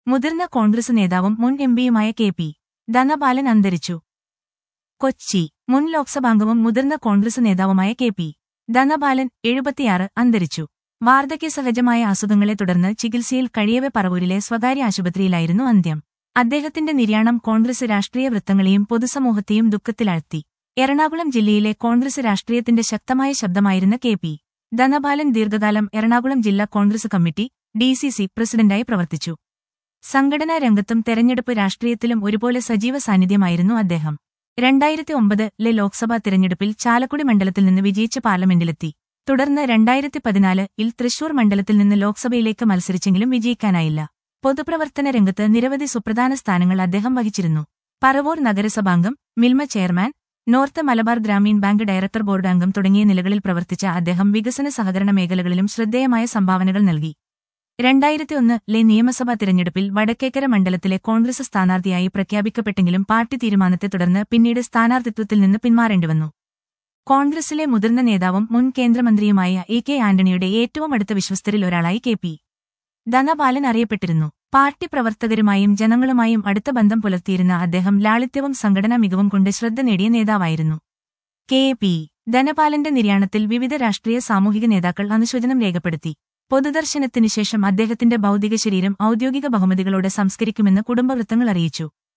മുതിർന്ന കോൺഗ്രസ് നേതാവും മുൻ എംപിയുമായ കെ പി ധനപാലൻ അന്തരിച്ചു കൊച്ചി മുൻ ലോക്സഭാംഗവും മുതിർന്ന കോൺഗ്രസ് നേതാവുമായ കെ പി ധനപാലൻ എഴുപത്തിയാറ് അന്തരിച്ചു വാർദ്ധക്യസഹജമായ അസുഖങ്ങളെ തുടർന്ന് ചികിത്സയിൽ കഴിയവെ പറവൂരിലെ സ്വകാര്യ ആശുപത്രിയിലായിരുന്നു അന്ത്യം അദ്ദേഹത്തിന്റെ നിര്യാണം കോൺഗ്രസ് രാഷ്ട്രീയ വൃത്തങ്ങളെയും പൊതുസമൂഹത്തെയും ദുഃഖത്തിലാഴ്ത്തി എറണാകുളം ജില്ലയിലെ കോൺഗ്രസ് രാഷ്ട്രീയത്തിന്റെ ശക്തമായ ശബ്ദമായിരുന്ന കെ പി ധനപാലൻ ദീർഘകാലം എറണാകുളം ജില്ലാ Congress committee D C C പ്രസിഡന്റായി പ്രവർത്തിച്ചു സംഘടനാ രംഗത്തും തെരഞ്ഞെടുപ്പ് രാഷ്ട്രീയത്തിലും ഒരുപോലെ സജീവ സാന്നിധ്യമായിരുന്നു അദ്ദേഹം രണ്ടായിരത്തി ഒമ്പതിലെ ലോക്സഭാ തിരഞ്ഞെടുപ്പിൽ ചാലക്കുടി മണ്ഡലത്തിൽ നിന്ന് വിജയിച്ച് പാർലമെന്റിലെത്തി തുടർന്ന് രണ്ടായിരത്തി പതിനാലിൽ തൃശൂർ മണ്ഡലത്തിൽ നിന്ന് ലോക്സഭയിലേക്ക് മത്സരിച്ചെങ്കിലും വിജയിക്കാനായില്ല പൊതുപ്രവർത്തന രംഗത്ത് നിരവധി സുപ്രധാന സ്ഥാനങ്ങൾ അദ്ദേഹം വഹിച്ചിരുന്നു പറവൂർ നഗരസഭാംഗം Milma chairman north Malabar Grameen bank director board അംഗം തുടങ്ങിയ നിലകളിൽ പ്രവർത്തിച്ച അദ്ദേഹം വികസന സഹകരണ മേഖലകളിലും ശ്രദ്ധേയമായ സംഭാവനകൾ നൽകി രണ്ടായിരത്തി ഒന്നിലെ നിയമസഭാ തിരഞ്ഞെടുപ്പിൽ വടക്കേക്കര മണ്ഡലത്തിലെ കോൺഗ്രസ് സ്ഥാനാർത്ഥിയായി പ്രഖ്യാപിക്കപ്പെട്ടെങ്കിലും പാർട്ടി തീരുമാനത്തെ തുടർന്ന് പിന്നീട് സ്ഥാനാർത്ഥിത്വത്തിൽ നിന്ന് പിന്മാറേണ്ടിവന്നു കോൺഗ്രസിലെ മുതിർന്ന നേതാവും മുൻ കേന്ദ്രമന്ത്രിയുമായ എ കെ ആന്റണിയുടെ ഏറ്റവും അടുത്ത വിശ്വസ്തരിൽ ഒരാളായി കെ പി ധനപാലൻ അറിയപ്പെട്ടിരുന്നു പാർട്ടി പ്രവർത്തകരുമായും ജനങ്ങളുമായും അടുത്ത ബന്ധം പുലർത്തിയിരുന്ന അദ്ദേഹം ലാളിത്യവും സംഘടനാ മികവും കൊണ്ട് ശ്രദ്ധ നേടിയ നേതാവായിരുന്നു കെ പി ധനപാലന്റെ നിര്യാണത്തിൽ വിവിധ രാഷ്ട്രീയ സാമൂഹിക നേതാക്കൾ അനുശോചനം രേഖപ്പെടുത്തി പൊതുദർശനത്തിനു ശേഷം അദ്ദേഹത്തിന്റെ ഭൗതിക ശരീരം ഔദ്യോഗിക ബഹുമതികളോടെ സംസ്കരിക്കുമെന്ന് കുടുംബവൃത്തങ്ങൾ അറിയിച്ചു